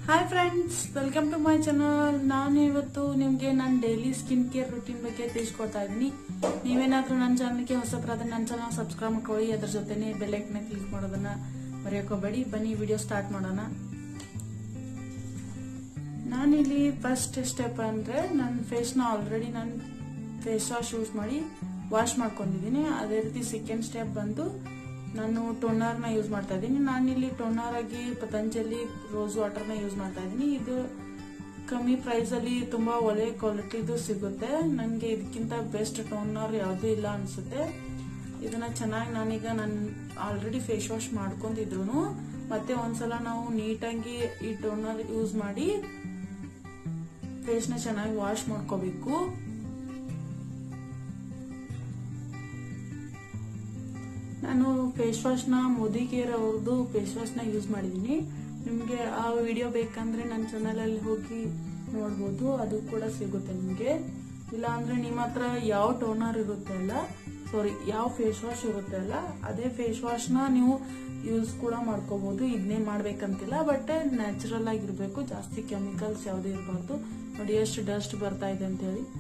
hi friends welcome to my channel ನಾನು ಇವತ್ತು ನಿಮಗೆ ನನ್ನ ಡೈಲಿ ಸ್ಕಿನ್ ಕೇರ್ ರುಟೀನ್ ಬಗ್ಗೆ ತಿಳಿಸ್ಕೊಡ್ತಾ ಇದ್ದೀನಿ ನೀವೇನಾದ್ರೂ ನನ್ನ ಚಾನಲ್ಗೆ ಹೊಸಬರಾದ್ರೆ ನನ್ನ ಚಾನಲ್ ಸಬ್ಸ್ಕ್ರೈಬ್ ಮಾಡ್ಕೊಳ್ಳಿ ಅದ್ರ ಜೊತೆನೆ ಬೆಲ್ಲೈಕ್ನ ಕ್ಲಿಕ್ ಮಾಡೋದನ್ನ ಮರೆಯೋಕೋಬೇಡಿ ಬನ್ನಿ ವಿಡಿಯೋ ಸ್ಟಾರ್ಟ್ ಮಾಡೋಣ ನಾನಿಲ್ಲಿ ಫಸ್ಟ್ ಸ್ಟೆಪ್ ಅಂದ್ರೆ ನನ್ನ ಫೇಸ್ನ ಆಲ್ರೆಡಿ ನಾನು ಫೇಸ್ ವಾಶ್ ಯೂಸ್ ಮಾಡಿ ವಾಶ್ ಮಾಡ್ಕೊಂಡಿದ್ದೀನಿ ಅದೇ ರೀತಿ ಸೆಕೆಂಡ್ ಸ್ಟೆಪ್ ಬಂದು ನಾನು ಟೋನರ್ನ ಯೂಸ್ ಮಾಡ್ತಾ ಇದ್ದೀನಿ ನಾನಿಲ್ಲಿ ಟೋನರ್ ಆಗಿ ಪತಂಜಲಿ ರೋಸ್ ವಾಟರ್ನ ಯೂಸ್ ಮಾಡ್ತಾ ಇದ್ದೀನಿ ಇದು ಕಮ್ಮಿ ಪ್ರೈಸ್ ಅಲ್ಲಿ ತುಂಬಾ ಒಳ್ಳೆ ಕ್ವಾಲಿಟಿದು ಸಿಗುತ್ತೆ ನನಗೆ ಇದಕ್ಕಿಂತ ಬೆಸ್ಟ್ ಟೋನರ್ ಯಾವುದೂ ಇಲ್ಲ ಅನ್ಸುತ್ತೆ ಇದನ್ನ ಚೆನ್ನಾಗಿ ನಾನೀಗ ನಾನು ಆಲ್ರೆಡಿ ಫೇಸ್ ವಾಶ್ ಮಾಡ್ಕೊಂಡಿದ್ರು ಮತ್ತೆ ಒಂದ್ಸಲ ನಾವು ನೀಟಾಗಿ ಈ ಟೋನರ್ ಯೂಸ್ ಮಾಡಿ ಫೇಸ್ನ ಚೆನ್ನಾಗಿ ವಾಶ್ ಮಾಡ್ಕೋಬೇಕು ನಾನು ಫೇಸ್ ವಾಶ್ನ ಮೋದಿ ಕೇರ್ ಅವ್ರದ್ದು ಫೇಸ್ ವಾಶ್ನ ಯೂಸ್ ಮಾಡಿದ್ದೀನಿ ನಿಮಗೆ ಆ ವಿಡಿಯೋ ಬೇಕಂದ್ರೆ ನನ್ನ ಚಾನಲಲ್ಲಿ ಹೋಗಿ ನೋಡ್ಬೋದು ಅದು ಕೂಡ ಸಿಗುತ್ತೆ ನಿಮಗೆ ಇಲ್ಲ ಅಂದ್ರೆ ನಿಮ್ಮ ಹತ್ರ ಯಾವ ಟೋನರ್ ಇರುತ್ತೆ ಅಲ್ಲ ಸಾರಿ ಯಾವ ಫೇಸ್ ವಾಶ್ ಇರುತ್ತೆ ಅಲ್ಲ ಅದೇ ಫೇಸ್ ವಾಶ್ನ ನೀವು ಯೂಸ್ ಕೂಡ ಮಾಡ್ಕೋಬಹುದು ಇದನ್ನೇ ಮಾಡ್ಬೇಕಂತಿಲ್ಲ ಬಟ್ ನ್ಯಾಚುರಲ್ ಆಗಿರ್ಬೇಕು ಜಾಸ್ತಿ ಕೆಮಿಕಲ್ಸ್ ಯಾವುದೇ ಇರಬಾರ್ದು ನೋಡಿ ಎಷ್ಟು ಡಸ್ಟ್ ಬರ್ತಾ ಇದೆ ಅಂತ ಹೇಳಿ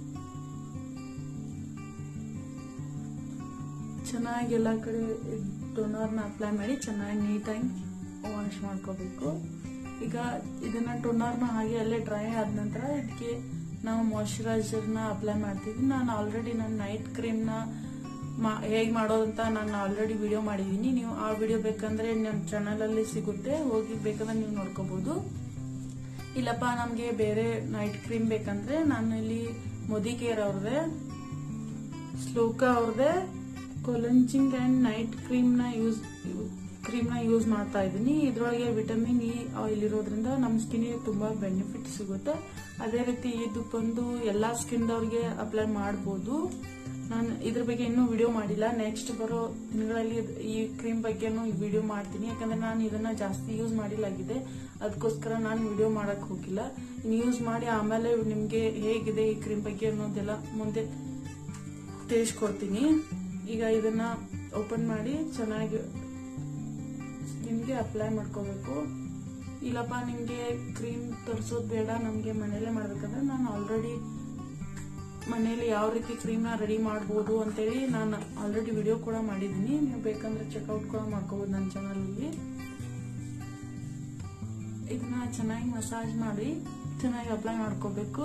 ಚೆನ್ನಾಗಿ ಎಲ್ಲ ಕಡೆ ಟೋನರ್ನ ಅಪ್ಲೈ ಮಾಡಿ ಚೆನ್ನಾಗಿ ನೀಟಾಗಿ ವಾಶ್ ಮಾಡ್ಕೋಬೇಕು ಈಗ ಇದನ್ನ ಟೋನರ್ನ ಹಾಗೆ ಅಲ್ಲೇ ಡ್ರೈ ಆದ ನಂತರ ಇದಕ್ಕೆ ನಾವು ಮಾಯಶ್ಚರೈಸರ್ನ ಅಪ್ಲೈ ಮಾಡ್ತೀವಿ ನಾನು ಆಲ್ರೆಡಿ ನನ್ನ ನೈಟ್ ಕ್ರೀಮ್ನ ಹೇಗೆ ಮಾಡೋದಂತ ನಾನು ಆಲ್ರೆಡಿ ವಿಡಿಯೋ ಮಾಡಿದ್ದೀನಿ ನೀವು ಆ ವಿಡಿಯೋ ಬೇಕಂದ್ರೆ ನನ್ನ ಚಾನಲಲ್ಲಿ ಸಿಗುತ್ತೆ ಹೋಗಿ ಬೇಕಂದ್ರೆ ನೀವು ನೋಡ್ಕೋಬಹುದು ಇಲ್ಲಪ್ಪ ನಮಗೆ ಬೇರೆ ನೈಟ್ ಕ್ರೀಮ್ ಬೇಕಂದ್ರೆ ನಾನು ಇಲ್ಲಿ ಮೋದಿ ಕೇರ್ ಅವ್ರದೇ ಸ್ಲೋಕ ಅವ್ರದೇ ಕೊಲಂಚಿಂಗ್ ಅಂಡ್ ನೈಟ್ ಕ್ರೀಮ್ ನ ಯೂಸ್ ಕ್ರೀಮ್ ನ ಯೂಸ್ ಮಾಡ್ತಾ ಇದ್ದೀನಿ ಇದ್ರೊಳಗೆ ವಿಟಮಿನ್ ಇ ಆಯಿಲ್ ಇರೋದ್ರಿಂದ ನಮ್ಮ ಸ್ಕಿನ್ ತುಂಬಾ ಬೆನಿಫಿಟ್ ಸಿಗುತ್ತೆ ಅದೇ ರೀತಿ ಇದು ಬಂದು ಎಲ್ಲಾ ಸ್ಕಿನ್ ದವ್ರಿಗೆ ಅಪ್ಲೈ ಮಾಡಬಹುದು ನಾನು ಇದ್ರ ಬಗ್ಗೆ ಇನ್ನೂ ವಿಡಿಯೋ ಮಾಡಿಲ್ಲ ನೆಕ್ಸ್ಟ್ ಬರೋ ದಿನಗಳಲ್ಲಿ ಈ ಕ್ರೀಮ್ ಬಗ್ಗೆನೂ ವಿಡಿಯೋ ಮಾಡ್ತೀನಿ ಯಾಕಂದ್ರೆ ನಾನು ಇದನ್ನ ಜಾಸ್ತಿ ಯೂಸ್ ಮಾಡಿಲ್ಲಾಗಿದೆ ಅದಕ್ಕೋಸ್ಕರ ನಾನು ವಿಡಿಯೋ ಮಾಡಕ್ ಹೋಗಿಲ್ಲ ಇನ್ನು ಯೂಸ್ ಮಾಡಿ ಆಮೇಲೆ ನಿಮ್ಗೆ ಹೇಗಿದೆ ಈ ಕ್ರೀಮ್ ಬಗ್ಗೆ ಅನ್ನೋದೆಲ್ಲ ಮುಂದೆ ತಿಳಿಸ್ಕೊಡ್ತೀನಿ ಈಗ ಇದನ್ನ ಓಪನ್ ಮಾಡಿ ಚೆನ್ನಾಗಿ ಸ್ಕಿನ್ಗೆ ಅಪ್ಲೈ ಮಾಡ್ಕೋಬೇಕು ಇಲ್ಲಪ್ಪ ನಿಮಗೆ ಕ್ರೀಮ್ ತರಿಸೋದು ಬೇಡ ನಮಗೆ ಮನೇಲೆ ಮಾಡ್ಬೇಕಂದ್ರೆ ನಾನು ಆಲ್ರೆಡಿ ಮನೇಲಿ ಯಾವ ರೀತಿ ಕ್ರೀಮ್ನ ರೆಡಿ ಮಾಡ್ಬೋದು ಅಂತೇಳಿ ನಾನು ಆಲ್ರೆಡಿ ವಿಡಿಯೋ ಕೂಡ ಮಾಡಿದ್ದೀನಿ ನೀವು ಬೇಕಂದ್ರೆ ಚೆಕ್ಔಟ್ ಕೂಡ ಮಾಡ್ಕೋಬೋದು ನನ್ನ ಚಾನಲಲ್ಲಿ ಇದನ್ನ ಚೆನ್ನಾಗಿ ಮಸಾಜ್ ಮಾಡಿ ಚೆನ್ನಾಗಿ ಅಪ್ಲೈ ಮಾಡ್ಕೋಬೇಕು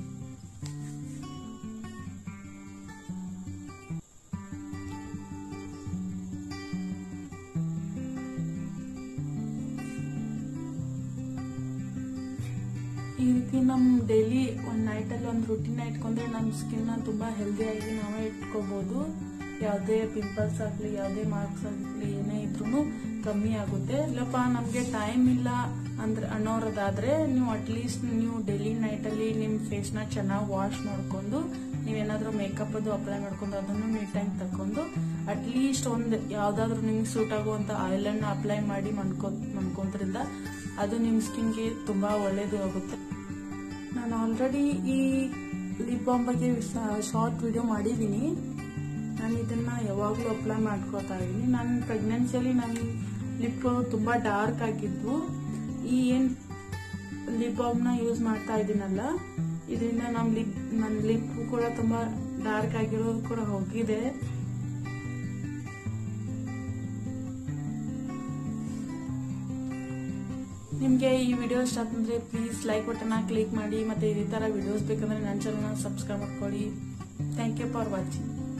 ಈ ರೀತಿ ನಮ್ ಡೈಲಿ ಒಂದ್ ನೈಟ್ ಅಲ್ಲಿ ಒಂದ್ ರುಟೀನ್ ಇಟ್ಕೊಂಡ್ರೆ ನಮ್ ಸ್ಕಿನ್ ನ ತುಂಬಾ ಹೆಲ್ದಿ ಆಗಿ ನಾವೇ ಇಟ್ಕೋಬಹುದು ಯಾವ್ದೇ ಪಿಂಪಲ್ಸ್ ಆಗ್ಲಿ ಯಾವ್ದೇ ಮಾರ್ಕ್ಸ್ ಆಗ್ಲಿ ಏನೇ ಇದ್ರು ಕಮ್ಮಿ ಆಗುತ್ತೆ ಇಲ್ಲಪ್ಪ ನಮ್ಗೆ ಟೈಮ್ ಇಲ್ಲ ಅಂದ್ರೆ ಅನ್ನೋರದಾದ್ರೆ ನೀವು ಅಟ್ಲೀಸ್ಟ್ ನೀವು ಡೈಲಿ ನೈಟ್ ಅಲ್ಲಿ ನಿಮ್ ಫೇಸ್ ನ ಚೆನ್ನಾಗಿ ವಾಶ್ ಮಾಡ್ಕೊಂಡು ನೀವೇನಾದ್ರೂ ಮೇಕಪ್ ಅದು ಅಪ್ಲೈ ಮಾಡ್ಕೊಂಡು ಅದನ್ನು ನೀಟಾಗಿ ತಕೊಂಡು ಅಟ್ಲೀಸ್ಟ್ ಒಂದ್ ಯಾವ್ದಾದ್ರು ನಿಮ್ಗೆ ಸೂಟ್ ಆಗುವಂತ ಆಯಿಲ್ ಅನ್ನ ಅಪ್ಲೈ ಮಾಡಿ ಮನ್ಕೊ ಮನ್ಕೊಂಡ್ರಿಂದ ಅದು ನಿಮ್ ಸ್ಕಿನ್ಗೆ ತುಂಬಾ ಒಳ್ಳೇದು ಆಗುತ್ತೆ ನಾನು ಆಲ್ರೆಡಿ ಈ ಲಿಪ್ ಬಾಮ್ ಬಗ್ಗೆ ಶಾರ್ಟ್ ವಿಡಿಯೋ ಮಾಡಿದ್ದೀನಿ ನಾನು ಇದನ್ನ ಯಾವಾಗಲೂ ಅಪ್ಲೈ ಮಾಡ್ಕೋತಾ ಇದ್ದೀನಿ ನನ್ನ ಪ್ರೆಗ್ನೆನ್ಸಿಯಲ್ಲಿ ನನ್ನ ಲಿಪ್ಗಳು ತುಂಬಾ ಡಾರ್ಕ್ ಆಗಿದ್ವು ಈ ಏನ್ ಲಿಪ್ ಬಾಮ್ನ ಯೂಸ್ ಮಾಡ್ತಾ ಇದ್ದೀನಲ್ಲ ಇದರಿಂದ ನಮ್ಮ ಲಿಪ್ ನನ್ನ ಲಿಪ್ ಕೂಡ ತುಂಬಾ ಡಾರ್ಕ್ ಆಗಿರೋದು ಕೂಡ ಹೋಗಿದೆ ನಿಮಗೆ ಈ ವಿಡಿಯೋ ಇಷ್ಟ ಅಂದ್ರೆ ಪ್ಲೀಸ್ ಲೈಕ್ ಬಟನ್ ಕ್ಲಿಕ್ ಮಾಡಿ ಮತ್ತೆ ಇದೇ ತರ ವಿಡಿಯೋಸ್ ಬೇಕಂದ್ರೆ ನನ್ನ ಚಾನಲ್ನ ಸಬ್ಸ್ಕ್ರೈಬ್ ಮಾಡ್ಕೊಳ್ಳಿ ಥ್ಯಾಂಕ್ ಯು ಫಾರ್ ವಾಚಿಂಗ್